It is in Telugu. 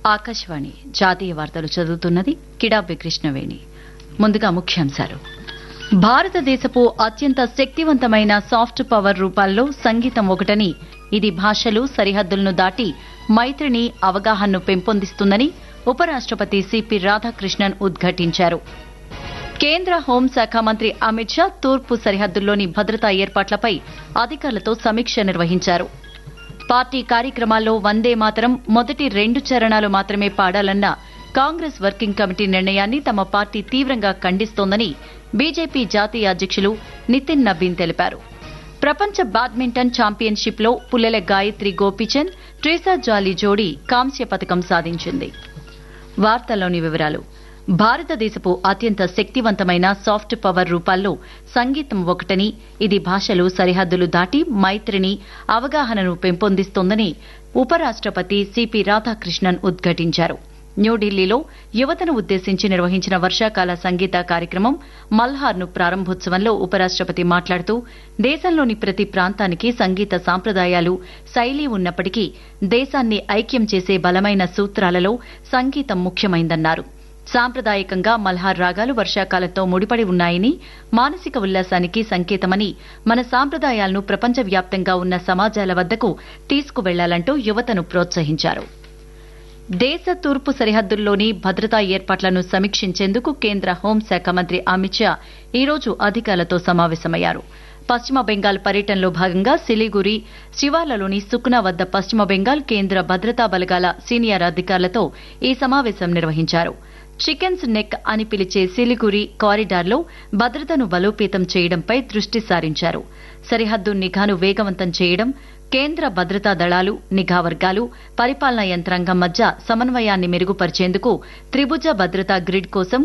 ఆకాశవాణి జాతీయ వార్తలు చదువుతున్నది కిడాబి కృష్ణవేణి ముందుగా ముఖ్యాంశాలు భారతదేశపు అత్యంత శక్తివంతమైన సాఫ్ట్ పవర్ రూపాల్లో సంగీతం ఒకటని ఇది భాషలు సరిహద్దులను దాటి మైత్రిని అవగాహనను పెంపొందిస్తుందని ఉపరాష్టపతి సిపి రాధాకృష్ణన్ ఉద్ఘాటించారు కేంద్ర హోంశాఖ మంత్రి అమిత్ షా తూర్పు సరిహద్దుల్లోని భద్రతా ఏర్పాట్లపై అధికారులతో సమీక్ష నిర్వహించారు పార్టీ కార్యక్రమాల్లో వందే మాతరం మొదటి రెండు చరణాలు మాత్రమే పాడాలన్న కాంగ్రెస్ వర్కింగ్ కమిటీ నిర్ణయాన్ని తమ పార్టీ తీవ్రంగా ఖండిస్తోందని బీజేపీ జాతీయ అధ్యక్షులు నితిన్ నబీన్ తెలిపారు ప్రపంచ బ్యాడ్మింటన్ ఛాంపియన్షిప్లో పుల్లెల గాయత్రి గోపీచంద్ ట్రీసా జాలీ జోడీ కాంస్య పథకం సాధించింది వార్తల్లోని వివరాలు భారతదేశపు అత్యంత శక్తివంతమైన సాఫ్ట్ పవర్ రూపాల్లో సంగీతం ఒకటని ఇది భాషలు సరిహద్దులు దాటి మైత్రిని అవగాహనను పెంపొందిస్తోందని ఉపరాష్టపతి సిపి రాధాకృష్ణన్ ఉద్ఘాటించారు న్యూఢిల్లీలో యువతను ఉద్దేశించి నిర్వహించిన వర్షాకాల సంగీత కార్యక్రమం మల్హార్ను ప్రారంభోత్సవంలో ఉపరాష్టపతి మాట్లాడుతూ దేశంలోని ప్రతి ప్రాంతానికి సంగీత సాంప్రదాయాలు శైలి ఉన్నప్పటికీ దేశాన్ని ఐక్యం చేసే బలమైన సూత్రాలలో సంగీతం ముఖ్యమైందన్నారు సాంప్రదాయకంగా మల్హార్ రాగాలు వర్షాకాలంతో ముడిపడి ఉన్నాయని మానసిక ఉల్లాసానికి సంకేతమని మన సాంప్రదాయాలను ప్రపంచవ్యాప్తంగా ఉన్న సమాజాల వద్దకు తీసుకువెళ్లాలంటూ యువతను ప్రోత్సహించారు దేశ తూర్పు సరిహద్దుల్లోని భద్రతా ఏర్పాట్లను సమీక్షించేందుకు కేంద్ర హోంశాఖ మంత్రి అమిత్ షా ఈరోజు అధికారులతో సమావేశమయ్యారు పశ్చిమ బెంగాల్ పర్యటనలో భాగంగా సిలిగురి శివార్లలోని సుక్నా వద్ద పశ్చిమ బెంగాల్ కేంద్ర భద్రతా బలగాల సీనియర్ అధికారులతో ఈ సమావేశం నిర్వహించారు చికెన్స్ నెక్ అని పిలిచే సిలిగురి కారిడార్లో భద్రతను బలోపేతం చేయడంపై దృష్టి సారించారు సరిహద్దు నిఘాను వేగవంతం చేయడం కేంద్ర భద్రతా దళాలు నిఘా వర్గాలు పరిపాలనా యంత్రాంగం మధ్య సమన్వయాన్ని మెరుగుపరిచేందుకు త్రిభుజ భద్రతా గ్రిడ్ కోసం